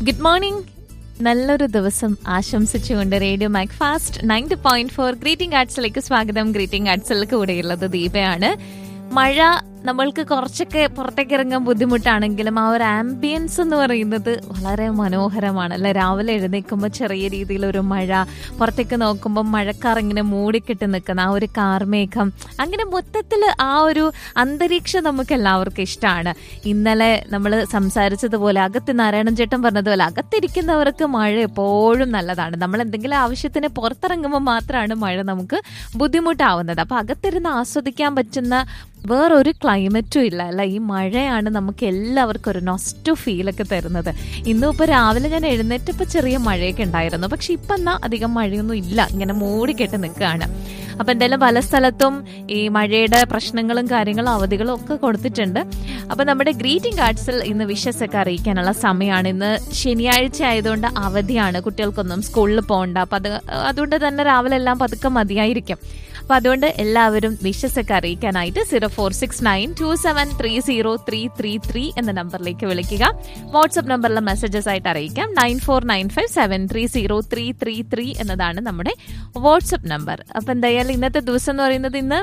Good morning നല്ലൊരു ദിവസം ആശംസിച്ചുകൊണ്ട് radio Mac Fast ninety point four greeting ആർട്സിലേക്ക് സ്വാഗതം ഗ്രീറ്റിംഗ് ആർട്സിൽ കൂടെയുള്ളത് ദീപയാണ് മഴ നമ്മൾക്ക് കുറച്ചൊക്കെ പുറത്തേക്ക് ഇറങ്ങാൻ ബുദ്ധിമുട്ടാണെങ്കിലും ആ ഒരു ആംബിയൻസ് എന്ന് പറയുന്നത് വളരെ മനോഹരമാണ് അല്ലെ രാവിലെ എഴുന്നേൽക്കുമ്പോൾ ചെറിയ രീതിയിൽ ഒരു മഴ പുറത്തേക്ക് നോക്കുമ്പോൾ മഴക്കാർ ഇങ്ങനെ മൂടിക്കെട്ടി നിൽക്കുന്ന ആ ഒരു കാർമേഘം അങ്ങനെ മൊത്തത്തിൽ ആ ഒരു അന്തരീക്ഷം നമുക്ക് എല്ലാവർക്കും ഇഷ്ടമാണ് ഇന്നലെ നമ്മൾ സംസാരിച്ചതുപോലെ അകത്ത് നാരായണൻ ചേട്ടൻ പറഞ്ഞതുപോലെ അകത്തിരിക്കുന്നവർക്ക് മഴ എപ്പോഴും നല്ലതാണ് നമ്മൾ എന്തെങ്കിലും ആവശ്യത്തിന് പുറത്തിറങ്ങുമ്പോൾ മാത്രമാണ് മഴ നമുക്ക് ബുദ്ധിമുട്ടാവുന്നത് അപ്പൊ അകത്തിരുന്ന് ആസ്വദിക്കാൻ പറ്റുന്ന വേറൊരു ക്ലൈമറ്റും ഇല്ല അല്ല ഈ മഴയാണ് നമുക്ക് എല്ലാവർക്കും ഒരു നൊസ്റ്റു ഫീലൊക്കെ തരുന്നത് ഇന്നും ഇപ്പൊ രാവിലെ ഞാൻ എഴുന്നേറ്റപ്പോ ചെറിയ മഴയൊക്കെ ഉണ്ടായിരുന്നു പക്ഷെ ഇപ്പൊ എന്നാ അധികം മഴയൊന്നും ഇല്ല ഇങ്ങനെ മൂടിക്കെട്ട് നിൽക്കുകയാണ് അപ്പൊ എന്തായാലും പല സ്ഥലത്തും ഈ മഴയുടെ പ്രശ്നങ്ങളും കാര്യങ്ങളും അവധികളും ഒക്കെ കൊടുത്തിട്ടുണ്ട് അപ്പൊ നമ്മുടെ ഗ്രീറ്റിംഗ് കാർഡ്സിൽ ഇന്ന് വിഷസ് ഒക്കെ അറിയിക്കാനുള്ള സമയമാണ് ഇന്ന് ശനിയാഴ്ച ആയതുകൊണ്ട് അവധിയാണ് കുട്ടികൾക്കൊന്നും സ്കൂളിൽ പോകണ്ട അപ്പൊ അത് അതുകൊണ്ട് തന്നെ രാവിലെ എല്ലാം പതുക്കെ മതിയായിരിക്കും അപ്പൊ അതുകൊണ്ട് എല്ലാവരും വിഷസ് ഒക്കെ അറിയിക്കാനായിട്ട് zero four six nine two seven three zero three three three എന്ന നമ്പറിലേക്ക് വിളിക്കുക വാട്സ്ആപ്പ് നമ്പറിലെ മെസ്സേജസ് ആയിട്ട് അറിയിക്കാം nine four nine five seven three zero three three three എന്നതാണ് നമ്മുടെ വാട്സ്ആപ്പ് നമ്പർ അപ്പൊ എന്തായാലും ഇന്നത്തെ ദിവസം എന്ന് പറയുന്നത് ഇന്ന്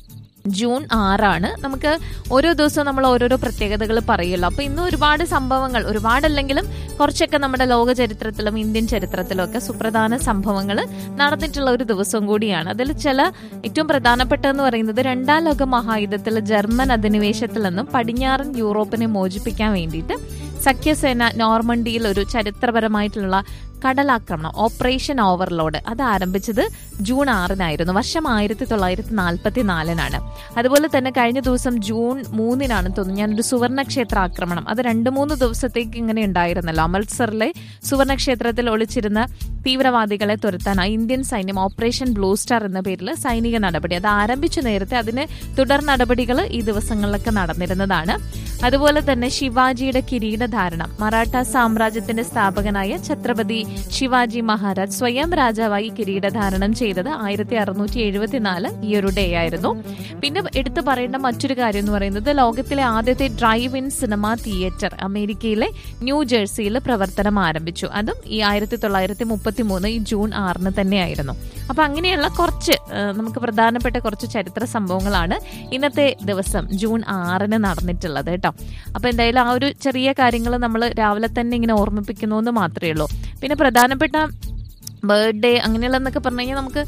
ജൂൺ ആറാണ് നമുക്ക് ഓരോ ദിവസവും നമ്മൾ ഓരോരോ പ്രത്യേകതകൾ പറയുമല്ലോ അപ്പൊ ഇന്ന് ഒരുപാട് സംഭവങ്ങൾ ഒരുപാടല്ലെങ്കിലും കുറച്ചൊക്കെ നമ്മുടെ ലോക ചരിത്രത്തിലും ഇന്ത്യൻ ചരിത്രത്തിലും ഒക്കെ സുപ്രധാന സംഭവങ്ങൾ നടന്നിട്ടുള്ള ഒരു ദിവസം കൂടിയാണ് അതിൽ ചില ഏറ്റവും പ്രധാനപ്പെട്ടതെന്ന് പറയുന്നത് രണ്ടാം ലോക മഹായുദ്ധത്തിൽ ജർമ്മൻ അധിനിവേശത്തിൽ നിന്നും പടിഞ്ഞാറൻ യൂറോപ്പിനെ മോചിപ്പിക്കാൻ വേണ്ടിയിട്ട് സഖ്യസേന നോർമണ്ടിയിൽ ഒരു ചരിത്രപരമായിട്ടുള്ള കടലാക്രമണം ഓപ്പറേഷൻ ഓവർലോഡ് അത് ആരംഭിച്ചത് ജൂൺ ആറിനായിരുന്നു വർഷം ആയിരത്തി തൊള്ളായിരത്തി നാൽപ്പത്തി നാലിനാണ് അതുപോലെ തന്നെ കഴിഞ്ഞ ദിവസം ജൂൺ മൂന്നിനാണ് തോന്നുന്നു ഞാനൊരു സുവർണക്ഷേത്ര ആക്രമണം അത് രണ്ട് മൂന്ന് ദിവസത്തേക്ക് ഇങ്ങനെ ഉണ്ടായിരുന്നല്ലോ അമൃത്സറിലെ സുവർണക്ഷേത്രത്തിൽ ഒളിച്ചിരുന്ന തീവ്രവാദികളെ തുരത്താനായി ഇന്ത്യൻ സൈന്യം ഓപ്പറേഷൻ ബ്ലൂ സ്റ്റാർ എന്ന പേരിൽ സൈനിക നടപടി അത് ആരംഭിച്ചു നേരത്തെ അതിന് തുടർ നടപടികൾ ഈ ദിവസങ്ങളിലൊക്കെ നടന്നിരുന്നതാണ് അതുപോലെ തന്നെ ശിവാജിയുടെ കിരീടധാരണം മറാഠ സാമ്രാജ്യത്തിന്റെ സ്ഥാപകനായ ഛത്രപതി ശിവാജി മഹാരാജ് സ്വയം രാജാവായി കിരീടധാരണം ചെയ്തത് ആയിരത്തി അറുന്നൂറ്റി എഴുപത്തിനാല് ഈ ഒരു ഡേ ആയിരുന്നു പിന്നെ എടുത്തു പറയേണ്ട മറ്റൊരു കാര്യം എന്ന് പറയുന്നത് ലോകത്തിലെ ആദ്യത്തെ ഡ്രൈവ് ഇൻ സിനിമ തിയേറ്റർ അമേരിക്കയിലെ ന്യൂ ജേഴ്സിയിൽ പ്രവർത്തനം ആരംഭിച്ചു അതും ഈ ആയിരത്തി തൊള്ളായിരത്തി മുപ്പത്തി മൂന്ന് ഈ ജൂൺ ആറിന് തന്നെയായിരുന്നു അപ്പൊ അങ്ങനെയുള്ള കുറച്ച് നമുക്ക് പ്രധാനപ്പെട്ട കുറച്ച് ചരിത്ര സംഭവങ്ങളാണ് ഇന്നത്തെ ദിവസം ജൂൺ ആറിന് നടന്നിട്ടുള്ളത് കേട്ടോ അപ്പൊ എന്തായാലും ആ ഒരു ചെറിയ കാര്യങ്ങൾ നമ്മൾ രാവിലെ തന്നെ ഇങ്ങനെ ഓർമ്മിപ്പിക്കുന്നു എന്ന് മാത്രമേ ഉള്ളൂ പിന്നെ പ്രധാനപ്പെട്ട ബർത്ത്ഡേ അങ്ങനെയുള്ളതെന്നൊക്കെ പറഞ്ഞു കഴിഞ്ഞാൽ നമുക്ക്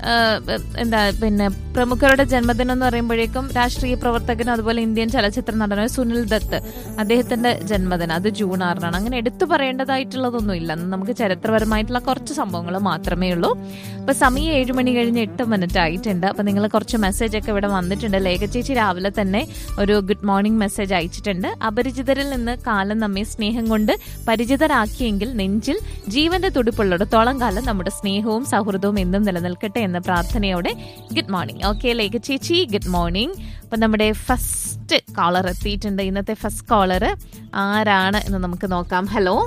എന്താ പിന്നെ പ്രമുഖരുടെ ജന്മദിനം എന്ന് പറയുമ്പോഴേക്കും രാഷ്ട്രീയ പ്രവർത്തകനും അതുപോലെ ഇന്ത്യൻ ചലച്ചിത്ര നടനായ സുനിൽ ദത്ത് അദ്ദേഹത്തിന്റെ ജന്മദിനം അത് ജൂൺ ആറിനാണ് അങ്ങനെ എടുത്തു പറയേണ്ടതായിട്ടുള്ളതൊന്നും ഇല്ല നമുക്ക് ചരിത്രപരമായിട്ടുള്ള കുറച്ച് സംഭവങ്ങൾ മാത്രമേ ഉള്ളൂ അപ്പൊ സമയം ഏഴ് മണി കഴിഞ്ഞ് എട്ട് മിനിറ്റ് ആയിട്ടുണ്ട് അപ്പൊ നിങ്ങൾ കുറച്ച് മെസ്സേജ് ഒക്കെ ഇവിടെ വന്നിട്ടുണ്ട് ലേഖ ചേച്ചി രാവിലെ തന്നെ ഒരു ഗുഡ് മോർണിംഗ് മെസ്സേജ് അയച്ചിട്ടുണ്ട് അപരിചിതരിൽ നിന്ന് കാലം നമ്മെ സ്നേഹം കൊണ്ട് പരിചിതരാക്കിയെങ്കിൽ നെഞ്ചിൽ ജീവന്റെ തുടിപ്പുള്ളിടത്തോളം കാലം നമ്മുടെ സ്നേഹവും സൗഹൃദവും എന്നും നിലനിൽക്കട്ടെ എന്ന പ്രാർത്ഥനയോടെ ഗുഡ് മോർണിംഗ് ഓക്കെ ലേഖ ചേച്ചി ഗുഡ് മോർണിംഗ് അപ്പൊ നമ്മുടെ ഫസ്റ്റ് കോളർ എത്തിയിട്ടുണ്ട് ഇന്നത്തെ ഫസ്റ്റ് കോളർ ആരാണ് എന്ന് നമുക്ക് നോക്കാം ഹലോ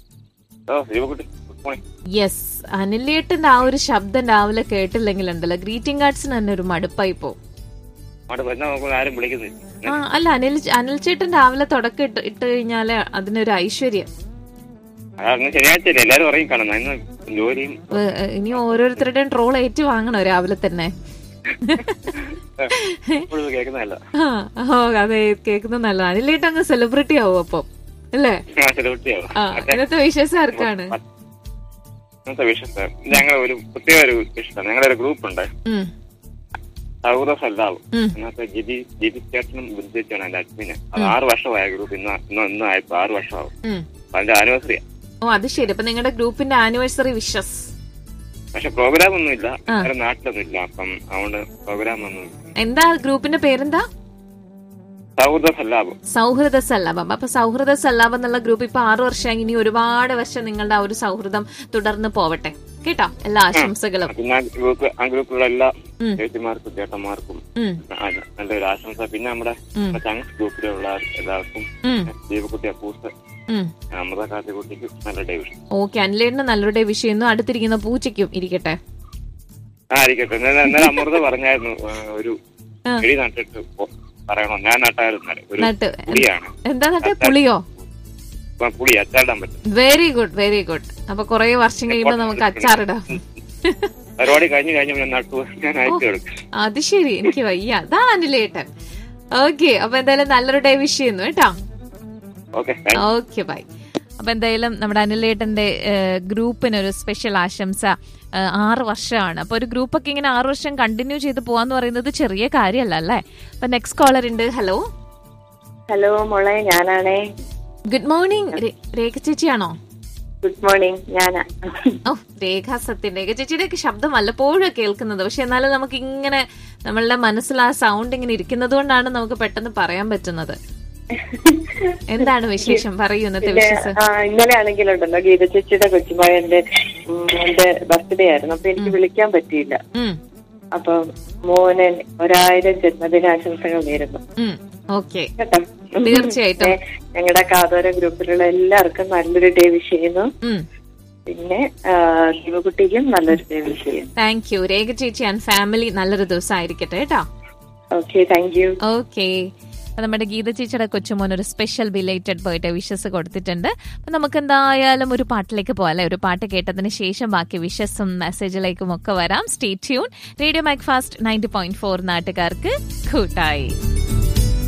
യെസ് അനിലേട്ടന്റെ ആ ഒരു ശബ്ദം രാവിലെ കേട്ടില്ലെങ്കിൽ ഉണ്ടല്ലോ ഗ്രീറ്റിംഗ് കാർഡ്സിന് തന്നെ ഒരു മടുപ്പായി പോകും ആരും വിളിക്കുന്നില്ല ആ അല്ല അനിൽ അനിൽ ചേട്ടൻ രാവിലെ തുടക്കം ഇട്ട് ഇട്ട് കഴിഞ്ഞാല് അതിനൊരു ഐശ്വര്യം അതങ്ങനെ ശനിയാഴ്ച എല്ലാരും ഉറങ്ങി കാണുന്നു ഇന്ന് ജോലിയും ഏ, ഏ, ഇനി ഓരോരുത്തരുടെയും ട്രോൾ ഏറ്റു വാങ്ങണോ രാവിലെ തന്നെ ഇപ്പോഴും കേൾക്കുന്നതല്ല ആ ഓ അതെ കേൾക്കുന്നത് നല്ല അനിലേട്ട് അങ്ങ് സെലിബ്രിറ്റി ആവും അപ്പം അല്ലേ സെലിബ്രിറ്റിയാവും ആ ഇന്നത്തെ വിശേഷം ആർക്കാണ് ഇന്നത്തെ വിഷയത്തെ ഞങ്ങളെ ഒരു പ്രത്യേക ഒരു വിഷയമാണ് ഞങ്ങളുടെ ഒരു ഗ്രൂപ്പ് ഉണ്ട് ഉം, സൗഹൃദ സല്ലാവും ഉം. അതിനകത്ത് ജിതി ജിതി ചേട്ടനും ബുദ്ധിച്ചാണ് എന്റെ അഡ്മിന് അത് ആറ് വർഷമായ ഗ്രൂപ്പ് ഇന്ന് ഇന്ന് ഇന്ന് ആയപ്പോ ആറ് വർഷമാവും ഉം. അപ്പൊ അതിന്റെ ആനിവേഴ്സറിയാ ഓ അത് ശരി അപ്പൊ നിങ്ങളുടെ ഗ്രൂപ്പിന്റെ ആനിവേഴ്സറി വിഷസ് പക്ഷെ പ്രോഗ്രാം ഒന്നും ഇല്ല ആ. വേറെ നാട്ടിലൊന്നും ഇല്ല അപ്പം അതുകൊണ്ട് പ്രോഗ്രാം ഒന്നും ഇല്ല. എന്താ ഗ്രൂപ്പിന്റെ പേരെന്താ സൗഹൃദ സല്ലാപം സൗഹൃദ സല്ലാപം അപ്പൊ സൗഹൃദ സല്ലാപം എന്നുള്ള ഗ്രൂപ്പ് ഇപ്പൊ ആറു വർഷം ഇനി ഒരുപാട് വർഷം നിങ്ങളുടെ ആ ഒരു സൗഹൃദം തുടർന്ന് പോവട്ടെ കേട്ടോ എല്ലാ ആശംസകളും പിന്നെ ആ ഗ്രൂപ്പ് ആ ഗ്രൂപ്പിലുള്ള എല്ലാ ഉം. ചേച്ചിമാർക്കും ചേട്ടന്മാർക്കും ഉം, ആ, നല്ലൊരു ആശംസ പിന്നെ നമ്മുടെ ഉം. ചങ്സ് ഗ്രൂപ്പിലുള്ള എല്ലാവർക്കും ഉം, ദീപക്കുട്ടി അപ്പൂസ് ഉം. അമൃത കാത്തിക്കുട്ടിക്കും നല്ല ഡേ വിഷയം ഓക്കെ അനിലേട്ടിന് നല്ലൊരു വിഷയം അടുത്തിരിക്കുന്ന പൂച്ചയ്ക്കും ഇരിക്കട്ടെ ആ ആയിരിക്കട്ടെ ഇന്നലെ ഇന്നലെ അമൃത പറഞ്ഞായിരുന്നു ആ, ഒരു ആ. ചെടി നട്ടിട്ട് പോ- പറയണോ ഞാൻ നട്ടായിരുന്നു ഇന്നലെ. ഒരു നട്ട് പുളിയാണ് എന്താ നട്ടെ പുളിയോ ഇപ്പൊ പുളി അച്ചാറിടാൻ പറ്റും വെരി ഗുഡ് വെരി ഗുഡ് അപ്പൊ കുറെ വർഷം കഴിയുമ്പോ നമുക്ക് അച്ചാറിടാം പരിപാടി കഴിഞ്ഞ് കഴിഞ്ഞ ഞാൻ നട്ടു ഞാൻ അയച്ചു കൊടുക്കും അത് ശരി എനിക്ക് വയ്യ അതാണ് അനിലേട്ടൻ ഓക്കെ അപ്പൊ എന്തായാലും നല്ലൊരു ഡേ വിഷ് ചെയ്യുന്നു കേട്ടോ ഓക്കെ ഓക്കെ ബൈ അപ്പൊ എന്തായാലും നമ്മുടെ അനിലേട്ടന്റെ ഗ്രൂപ്പിന് ഒരു സ്പെഷ്യൽ ആശംസ ആ, ആറ് വർഷമാണ് അപ്പൊ ഒരു ഗ്രൂപ്പൊക്കെ ഇങ്ങനെ ആറ് വർഷം കണ്ടിന്യൂ ചെയ്ത് പോവാന്ന് പറയുന്നത് ചെറിയ കാര്യമല്ല അല്ലേ അപ്പൊ നെക്സ്റ്റ് കോളർ ഉണ്ട് ഹലോ ഹലോ മോളെ ഞാനാണേ ഗുഡ് മോർണിംഗ് രേഖ ചേച്ചിയാണോ ഗുഡ് മോർണിംഗ് ഞാനാ ഓ രേഖ സത്യം രേഖ ചേച്ചിയുടെ ഒക്കെ ശബ്ദം വല്ലപ്പോഴും കേൾക്കുന്നത് പക്ഷെ എന്നാലും നമുക്ക് ഇങ്ങനെ നമ്മളുടെ മനസ്സിൽ ആ സൗണ്ട് ഇങ്ങനെ ഇരിക്കുന്നത് കൊണ്ടാണ് നമുക്ക് പെട്ടെന്ന് പറയാൻ പറ്റുന്നത് എന്താണ് വിശേഷം പറയൂ ഇന്നത്തെ പിന്നെ വിശേഷം ആ, ഇന്നലെ ആണെങ്കിലുണ്ടല്ലോ ഗീത ചേച്ചിയുടെ കൊച്ചുമകന്റെ ഉം, എന്റെ ബർത്ത്ഡേ ആയിരുന്നു അപ്പൊ എനിക്ക് വിളിക്കാൻ പറ്റിയില്ല ഉം അപ്പൊ മോനെ ഒരായിരം ജന്മദിനാശംസകൾ നേരുന്നു ഉം ഓക്കെ കേട്ടോ തീർച്ചയായിട്ടും. ഞങ്ങളുടെ കാതോര ഗ്രൂപ്പിലുള്ള എല്ലാവർക്കും നല്ലൊരു ഡേ വിഷ് ചെയ്യുന്നു ഉം പിന്നെ ആ, ശിവകുട്ടിക്കും നല്ലൊരു ഡേ വിഷ് ചെയ്യുന്നു താങ്ക് യു രേഖ ചേച്ചി ആൻഡ് ഫാമിലി നല്ലൊരു ദിവസം ആയിരിക്കട്ടെ കേട്ടോ ഓക്കെ താങ്ക് യു ഓക്കെ അപ്പൊ നമ്മുടെ ഗീത ചേച്ചിയുടെ കൊച്ചുമോൻ ഒരു സ്പെഷ്യൽ ബിലേറ്റഡ് ബർത്ത്ഡേ വിഷസ് കൊടുത്തിട്ടുണ്ട് അപ്പൊ നമുക്ക് എന്തായാലും ഒരു പാട്ടിലേക്ക് പോകാം അല്ലെ ഒരു പാട്ട് കേട്ടതിന് ശേഷം ബാക്കി വിഷസും മെസ്സേജിലേക്കും ഒക്കെ വരാം stay tune radio Mac Fast ninety point four നാട്ടുകാർക്ക് കൂട്ടായി